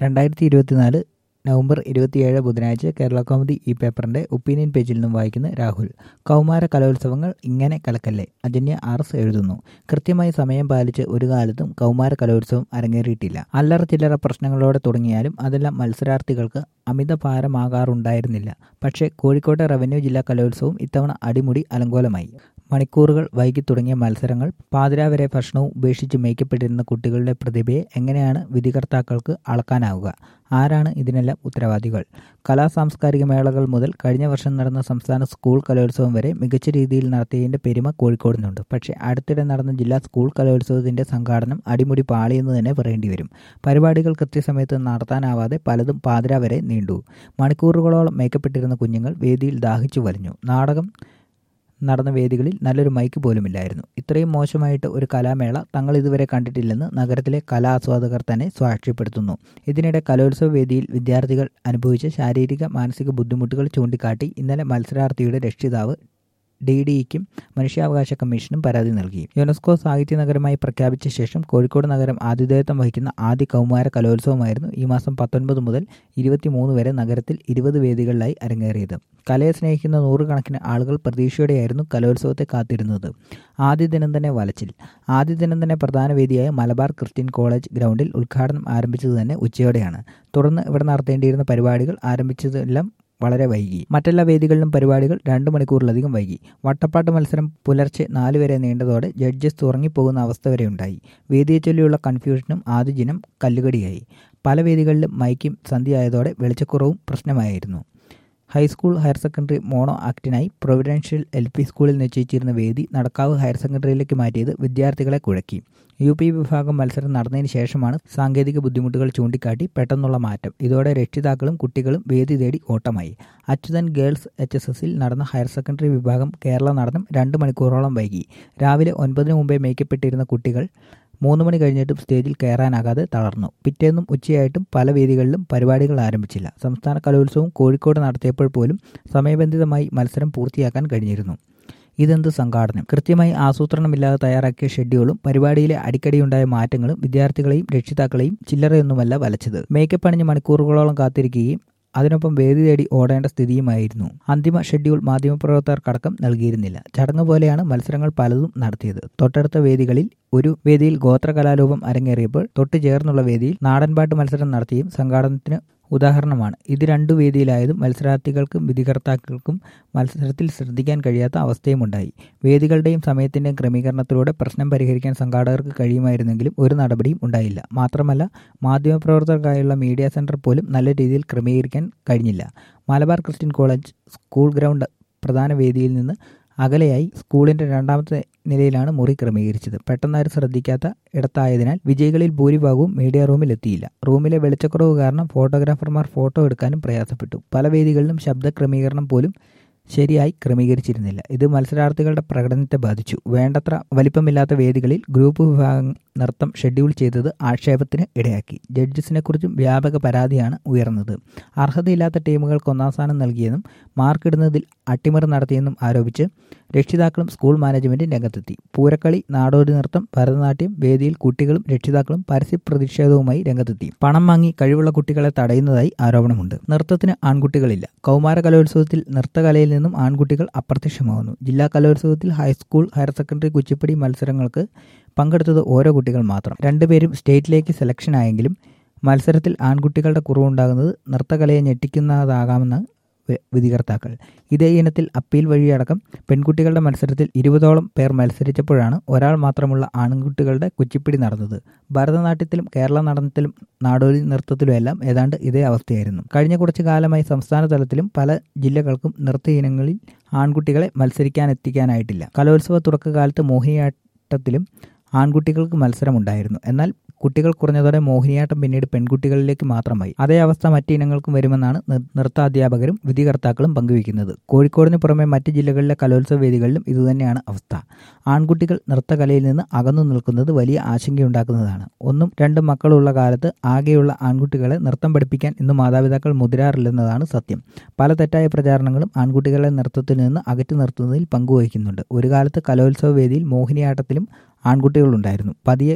രണ്ടായിരത്തി ഇരുപത്തിനാല് നവംബർ ഇരുപത്തിയേഴ് ബുധനാഴ്ച കേരള കൗമുദി ഈ പേപ്പറിന്റെ ഒപ്പീനിയൻ പേജിൽ നിന്നും വായിക്കുന്ന രാഹുൽ കൗമാര കലോത്സവങ്ങൾ ഇങ്ങനെ കലക്കല്ലേ അജന്യ ആർ എസ് എഴുതുന്നു കൃത്യമായി സമയം പാലിച്ച് ഒരു കാലത്തും കൗമാര കലോത്സവം അരങ്ങേറിയിട്ടില്ല അല്ലറ ചില്ലറ പ്രശ്നങ്ങളോടെ തുടങ്ങിയാലും അതെല്ലാം മത്സരാർത്ഥികൾക്ക് അമിത ഭാരമാകാറുണ്ടായിരുന്നില്ല പക്ഷേ കോഴിക്കോട്ടെ റവന്യൂ ജില്ലാ കലോത്സവം ഇത്തവണ അടിമുടി അലങ്കോലമായി മണിക്കൂറുകൾ വൈകി തുടങ്ങിയ മത്സരങ്ങൾ പാതിരാവരെ ഭക്ഷണവും ഉപേക്ഷിച്ച് മേയ്ക്കപ്പെട്ടിരുന്ന കുട്ടികളുടെ പ്രതിഭയെ എങ്ങനെയാണ് വിധികർത്താക്കൾക്ക് അളക്കാനാവുക ആരാണ് ഇതിനെല്ലാം ഉത്തരവാദികൾ കലാ സാംസ്കാരിക മേളകൾ മുതൽ കഴിഞ്ഞ വർഷം നടന്ന സംസ്ഥാന സ്കൂൾ കലോത്സവം വരെ മികച്ച രീതിയിൽ നടത്തിയതിന്റെ പെരുമ കോഴിക്കോടിനുണ്ട് പക്ഷേ അടുത്തിടെ നടന്ന ജില്ലാ സ്കൂൾ കലോത്സവത്തിന്റെ സംഘാടനം അടിമുടി പാളിയെന്ന് തന്നെ പറയേണ്ടി വരും പരിപാടികൾ കൃത്യസമയത്ത് നടത്താനാവാതെ പലതും പാതിര വരെ നീണ്ടു മണിക്കൂറുകളോളം മേക്കപ്പെട്ടിരുന്ന കുഞ്ഞുങ്ങൾ വേദിയിൽ ദാഹിച്ചു വലിഞ്ഞു നാടകം നടന്ന വേദികളിൽ നല്ലൊരു മൈക്ക് പോലുമില്ലായിരുന്നു ഇത്രയും മോശമായിട്ട് ഒരു കലാമേള തങ്ങൾ ഇതുവരെ കണ്ടിട്ടില്ലെന്ന് നഗരത്തിലെ കലാ ആസ്വാദകർ തന്നെ സാക്ഷ്യപ്പെടുത്തുന്നു ഇതിനിടെ കലോത്സവ വേദിയിൽ വിദ്യാർത്ഥികൾ അനുഭവിച്ച ശാരീരിക മാനസിക ബുദ്ധിമുട്ടുകൾ ചൂണ്ടിക്കാട്ടി ഇന്നലെ മത്സരാർത്ഥിയുടെ രക്ഷിതാവ് ഡി ഡിക്കും മനുഷ്യാവകാശ കമ്മീഷനും പരാതി നൽകി യുനെസ്കോ സാഹിത്യ നഗരമായി പ്രഖ്യാപിച്ച ശേഷം കോഴിക്കോട് നഗരം ആതിഥേയത്വം വഹിക്കുന്ന ആദ്യ കൗമാര കലോത്സവമായിരുന്നു ഈ മാസം പത്തൊൻപത് മുതൽ ഇരുപത്തിമൂന്ന് വരെ നഗരത്തിൽ ഇരുപത് വേദികളിലായി അരങ്ങേറിയത് കലയെ സ്നേഹിക്കുന്ന നൂറുകണക്കിന് ആളുകൾ പ്രതീക്ഷയോടെയായിരുന്നു കലോത്സവത്തെ കാത്തിരുന്നത് ആദ്യ ദിനം തന്നെ വലച്ചിൽ ആദ്യ ദിനം തന്നെ പ്രധാന വേദിയായ മലബാർ ക്രിസ്ത്യൻ കോളേജ് ഗ്രൗണ്ടിൽ ഉദ്ഘാടനം ആരംഭിച്ചത് തന്നെ ഉച്ചയോടെയാണ് തുടർന്ന് ഇവിടെ നടത്തേണ്ടിയിരുന്ന പരിപാടികൾ ആരംഭിച്ചതെല്ലാം വളരെ വൈകി മറ്റെല്ലാ വേദികളിലും പരിപാടികൾ രണ്ട് മണിക്കൂറിലധികം വൈകി വട്ടപ്പാട്ട് മത്സരം പുലർച്ചെ നാല് വരെ നീണ്ടതോടെ ജഡ്ജസ് ഉറങ്ങിപ്പോകുന്ന അവസ്ഥ വരെ ഉണ്ടായി വേദിയെ ചൊല്ലിയുള്ള കൺഫ്യൂഷനും ആദ്യ ദിനം കല്ലുകടിയായി പല വേദികളിലും മൈക്കും സന്ധ്യയായതോടെ വെളിച്ചക്കുറവും പ്രശ്നമായിരുന്നു ഹൈസ്കൂൾ ഹയർ സെക്കൻഡറി മോണോ ആക്ടിനായി പ്രൊവിഡൻഷ്യൽ എൽ പി സ്കൂളിൽ നിശ്ചയിച്ചിരുന്ന വേദി നടക്കാവ് ഹയർ സെക്കൻഡറിയിലേക്ക് മാറ്റിയത് വിദ്യാർത്ഥികളെ കുഴക്കി യു പി വിഭാഗം മത്സരം നടന്നതിന് ശേഷമാണ് സാങ്കേതിക ബുദ്ധിമുട്ടുകൾ ചൂണ്ടിക്കാട്ടി പെട്ടെന്നുള്ള മാറ്റം ഇതോടെ രക്ഷിതാക്കളും കുട്ടികളും വേദി തേടി ഓട്ടമായി അച്യുതൻ ഗേൾസ് എച്ച് എസ് എസിൽ നടന്ന ഹയർ സെക്കൻഡറി വിഭാഗം കേരള നടനം രണ്ട് മണിക്കൂറോളം വൈകി രാവിലെ ഒൻപതിനു മുമ്പേ മേയ്ക്കപ്പെട്ടിരുന്ന കുട്ടികൾ മൂന്ന് മണി കഴിഞ്ഞിട്ടും സ്റ്റേജിൽ കയറാനാകാതെ തളർന്നു പിറ്റേന്നും ഉച്ചയായിട്ടും പല വേദികളിലും പരിപാടികൾ ആരംഭിച്ചില്ല സംസ്ഥാന കലോത്സവം കോഴിക്കോട് നടത്തിയപ്പോൾ പോലും സമയബന്ധിതമായി മത്സരം പൂർത്തിയാക്കാൻ കഴിഞ്ഞിരുന്നു ഇതെന്ത് സംഘാടനം കൃത്യമായി ആസൂത്രണമില്ലാതെ തയ്യാറാക്കിയ ഷെഡ്യൂളും പരിപാടിയിലെ അടിക്കടിയുണ്ടായ മാറ്റങ്ങളും വിദ്യാർത്ഥികളെയും രക്ഷിതാക്കളെയും ചില്ലറയൊന്നുമല്ല വലച്ചത് മേക്കപ്പ് അണിഞ്ഞ് മണിക്കൂറുകളോളം കാത്തിരിക്കുകയും അതിനൊപ്പം വേദി തേടി ഓടേണ്ട സ്ഥിതിയുമായിരുന്നു അന്തിമ ഷെഡ്യൂൾ മാധ്യമപ്രവർത്തകർക്കടക്കം നൽകിയിരുന്നില്ല ചടങ്ങ് പോലെയാണ് മത്സരങ്ങൾ പലതും നടത്തിയത് തൊട്ടടുത്ത വേദികളിൽ ഒരു വേദിയിൽ ഗോത്രകലാരൂപം അരങ്ങേറിയപ്പോൾ തൊട്ടു ചേർന്നുള്ള വേദിയിൽ നാടൻപാട്ട് മത്സരം നടത്തിയും സംഘാടനത്തിന് ഉദാഹരണമാണ് ഇത് രണ്ടു വേദിയിലായതും മത്സരാർത്ഥികൾക്കും വിധികർത്താക്കൾക്കും മത്സരത്തിൽ ശ്രദ്ധിക്കാൻ കഴിയാത്ത അവസ്ഥയുമുണ്ടായി വേദികളുടെയും സമയത്തിന്റെയും ക്രമീകരണത്തിലൂടെ പ്രശ്നം പരിഹരിക്കാൻ സംഘാടകർക്ക് കഴിയുമായിരുന്നെങ്കിലും ഒരു നടപടിയും ഉണ്ടായില്ല മാത്രമല്ല മാധ്യമപ്രവർത്തകർക്കായുള്ള മീഡിയ സെന്റർ പോലും നല്ല രീതിയിൽ ക്രമീകരിക്കാൻ കഴിഞ്ഞില്ല Malabar Christian college school ground പ്രധാന വേദിയിൽ നിന്ന് അകലെയായി സ്കൂളിന്റെ രണ്ടാമത്തെ നിലയിലാണ് മുറി ക്രമീകരിച്ചത് പെട്ടെന്നാരും ശ്രദ്ധിക്കാത്ത ഇടത്തായതിനാൽ വിജയികളിൽ ഭൂരിഭാഗവും മീഡിയ റൂമിൽ എത്തിയില്ല റൂമിലെ വെളിച്ചക്കുറവ് കാരണം ഫോട്ടോഗ്രാഫർമാർ ഫോട്ടോ എടുക്കാനും പ്രയാസപ്പെട്ടു പല വേദികളിലും ശബ്ദ ക്രമീകരണം പോലും ശരിയായി ക്രമീകരിച്ചിരുന്നില്ല ഇത് മത്സരാർത്ഥികളുടെ പ്രകടനത്തെ ബാധിച്ചു വേണ്ടത്ര വലിപ്പമില്ലാത്ത വേദികളിൽ ഗ്രൂപ്പ് വിഭാഗം നൃത്തം ഷെഡ്യൂൾ ചെയ്തത് ആക്ഷേപത്തിന് ഇടയാക്കി ജഡ്ജസിനെക്കുറിച്ചും വ്യാപക പരാതിയാണ് ഉയർന്നത് അർഹതയില്ലാത്ത ടീമുകൾക്ക് ഒന്നാം സ്ഥാനം നൽകിയെന്നും മാർക്കിടുന്നതിൽ അട്ടിമറി നടത്തിയെന്നും ആരോപിച്ച് രക്ഷിതാക്കളും സ്കൂൾ മാനേജ്മെന്റും രംഗത്തെത്തി പൂരക്കളി നാടോടി നൃത്തം ഭരതനാട്യം വേദിയിൽ കുട്ടികളും രക്ഷിതാക്കളും പരസ്യ പ്രതിഷേധവുമായി രംഗത്തെത്തി പണം വാങ്ങി കഴിവുള്ള കുട്ടികളെ തടയുന്നതായി ആരോപണമുണ്ട് നൃത്തത്തിന് ആൺകുട്ടികളില്ല കൗമാര കലോത്സവത്തിൽ നൃത്തകലയിൽ നിന്നും ആൺകുട്ടികൾ അപ്രത്യക്ഷമാവുന്നു ജില്ലാ കലോത്സവത്തിൽ ഹൈസ്കൂൾ ഹയർ സെക്കൻഡറി കുച്ചിപ്പടി മത്സരങ്ങൾക്ക് പങ്കെടുത്തത് ഓരോ കുട്ടികൾ മാത്രം രണ്ടുപേരും സ്റ്റേറ്റിലേക്ക് സെലക്ഷൻ ആയെങ്കിലും മത്സരത്തിൽ ആൺകുട്ടികളുടെ കുറവുണ്ടാകുന്നത് നൃത്തകലയെ ഞെട്ടിക്കുന്നതാകാമെന്ന് വിധികർത്താക്കൾ ഇതേ ഇനത്തിൽ അപ്പീൽ വഴിയടക്കം പെൺകുട്ടികളുടെ മത്സരത്തിൽ ഇരുപതോളം പേർ മത്സരിച്ചപ്പോഴാണ് ഒരാൾ മാത്രമുള്ള ആൺകുട്ടികളുടെ കുച്ചിപ്പിടി നടന്നത് ഭരതനാട്യത്തിലും കേരള നടനത്തിലും നാടോടി നൃത്തത്തിലുമെല്ലാം ഏതാണ്ട് ഇതേ അവസ്ഥയായിരുന്നു കഴിഞ്ഞ കുറച്ചു കാലമായി സംസ്ഥാന തലത്തിലും പല ജില്ലകൾക്കും നൃത്ത ഇനങ്ങളിൽ ആൺകുട്ടികളെ മത്സരിക്കാനെത്തിക്കാനായിട്ടില്ല കലോത്സവ തുടക്കകാലത്ത് മോഹിനിയാട്ടത്തിലും ആൺകുട്ടികൾക്ക് മത്സരമുണ്ടായിരുന്നു എന്നാൽ കുട്ടികൾ കുറഞ്ഞതോടെ മോഹിനിയാട്ടം പിന്നീട് പെൺകുട്ടികളിലേക്ക് മാത്രമായി അതേ അവസ്ഥ മറ്റ് ഇനങ്ങൾക്കും വരുമെന്നാണ് നൃത്താധ്യാപകരും വിധികർത്താക്കളും പങ്കുവയ്ക്കുന്നത് കോഴിക്കോടിന് പുറമെ മറ്റ് ജില്ലകളിലെ കലോത്സവ വേദികളിലും ഇതുതന്നെയാണ് അവസ്ഥ ആൺകുട്ടികൾ നൃത്തകലയിൽ നിന്ന് അകന്നു നിൽക്കുന്നത് വലിയ ആശങ്കയുണ്ടാക്കുന്നതാണ് ഒന്നും രണ്ടും മക്കളുള്ള കാലത്ത് ആകെയുള്ള ആൺകുട്ടികളെ നൃത്തം പഠിപ്പിക്കാൻ ഇന്ന് മാതാപിതാക്കൾ മുതിരാറില്ലെന്നതാണ് സത്യം പല തെറ്റായ പ്രചാരണങ്ങളും ആൺകുട്ടികളെ നൃത്തത്തിൽ നിന്ന് അകറ്റി നിർത്തുന്നതിൽ പങ്കുവഹിക്കുന്നുണ്ട് ഒരു കാലത്ത് കലോത്സവ വേദിയിൽ മോഹിനിയാട്ടത്തിലും ആൺകുട്ടികളുണ്ടായിരുന്നു പതിയെ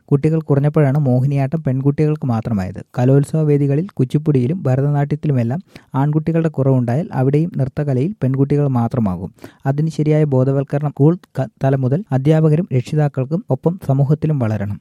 കുട്ടികൾ കുറഞ്ഞപ്പോഴാണ് മോഹിനിയാട്ടം പെൺകുട്ടികൾക്ക് മാത്രമായത് കലോത്സവ വേദികളിൽ കുച്ചിപ്പുടിയിലും ഭരതനാട്യത്തിലുമെല്ലാം ആൺകുട്ടികളുടെ കുറവുണ്ടായാൽ അവിടെയും നൃത്തകലയിൽ പെൺകുട്ടികൾ മാത്രമാകും അതിന് ശരിയായ ബോധവൽക്കരണം സ്കൂൾ തലം മുതൽ അധ്യാപകരും രക്ഷിതാക്കൾക്കും ഒപ്പം സമൂഹത്തിലും വളരണം